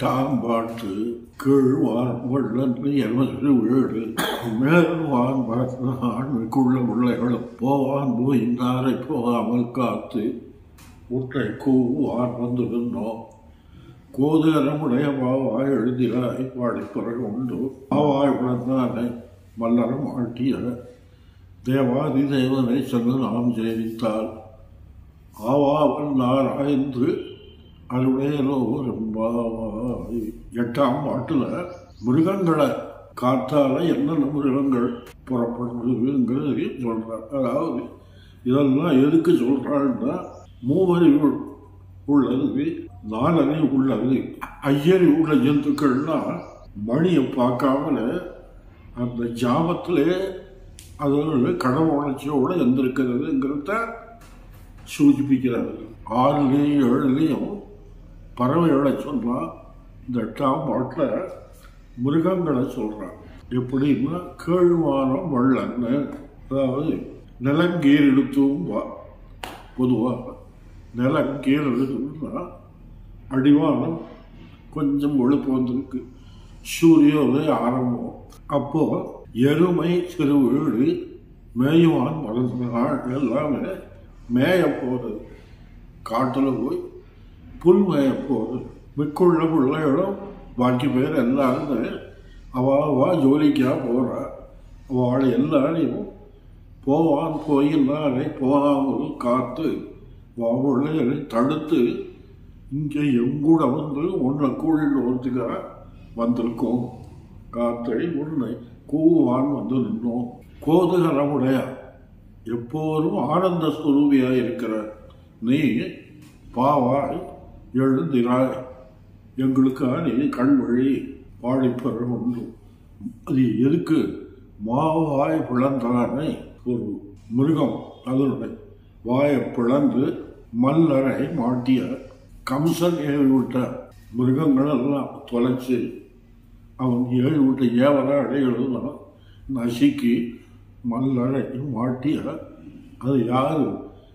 எட்டாம் பாட்டு கீழ்வான் வெள்ளன்று எமது வீடு மேல்வான் பார்த்து ஆண்மைக்குள்ள பிள்ளைகளும் போவான் போய் நாரை போகாமல் காத்து உற்றை கூவான் வந்திருந்தோம் கோதரமுடைய பாவாய் எழுதினாய் பாடிப்புற உண்டு பாவாய் உணர்ந்தானை மல்லரம் ஆட்டிய தேவாதி தேவனை சென்று நாம் சேவித்தால் ஆவாவன் நாராய்ந்து அருளேலோ ரெம்பாவாய் எட்டாம் பாட்டில் மிருகங்களை காத்தால என்னென்ன மிருகங்கள் புறப்படுறதுங்கிறது சொல்கிறார் அதாவது இதெல்லாம் எதுக்கு சொல்கிறான்னா மூவறிவு உள்ளது நாலறிவு உள்ளது ஐயறிவு உள்ள ஜந்துக்கள்னா மணியை பார்க்காமல அந்த ஜாமத்திலே அது கடவு உணர்ச்சியோடு எந்திருக்கிறதுங்கிறத சூச்சிப்பிக்கிறாரு ஆறுலேயும் ஏழுலேயும் பறவைகளை சொல்கிறான் இந்த எட்டாம் பாட்டில் மிருகங்களை சொல்கிறான் எப்படின்னா கீழ்வானம் வள்ளன்னு அதாவது நிலங்கீர் எடுத்தும் பொதுவாக நிலங்கீர் எடுத்தும்னா அடிவானம் கொஞ்சம் ஒழுப்பு வந்திருக்கு சூரியோதய ஆரம்பம் அப்போ எருமை சிறு வீடு மேயுவான் மறந்த நாள் எல்லாமே மேய போகிறது காட்டில் போய் புல் மேய போகுது மிக்குள்ள பிள்ளைகளும் பாக்கி பேர் எல்லாரும் அவ அவா ஜோலிக்காக போகிறா அவள் எல்லாரையும் போவான் போய் எல்லாரையும் போகாமல் காத்து பிள்ளைகளை தடுத்து இங்கே எங்கூட வந்து உன்னை கூழில் ஒருத்துக்காக வந்திருக்கோம் காத்தை உன்னை கூவான் வந்து நின்றோம் கோதுகரமுடைய எப்போதும் ஆனந்த சுரூபியாக இருக்கிற நீ பாவாய் எழுந்திராய் எங்களுக்காக நீ கண் வழி பாடிப்பெற உண்டு அது எதுக்கு மாவாய் பிளந்தானே ஒரு மிருகம் அதனுடைய வாயை பிளந்து மல்லரை மாட்டிய கம்சன் ஏழு விட்ட மிருகங்கள் எல்லாம் தொலைச்சு அவன் ஏழு விட்ட ஏவர அடைகளெல்லாம் நசுக்கி மல்லரை மாட்டிய அது யாரு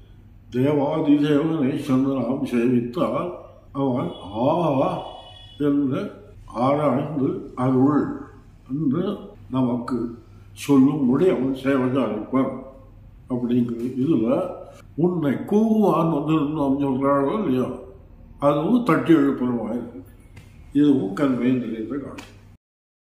தேவாதி தேவனை சென்று நாம் சேவித்தால் அவன் ஆ என்று ஆராய்ந்து அருள் என்று நமக்கு சொல்லும்படி அவன் சேவகாரிப்பான் அப்படிங்கிறது இதில் உன்னை கூவான் வந்திருந்தோம் சொல்கிறாளோ இல்லையோ அதுவும் தட்டி எழுப்புறமாக இருக்கு இதுவும் கண்மையின் நிலையத்தை காட்டும்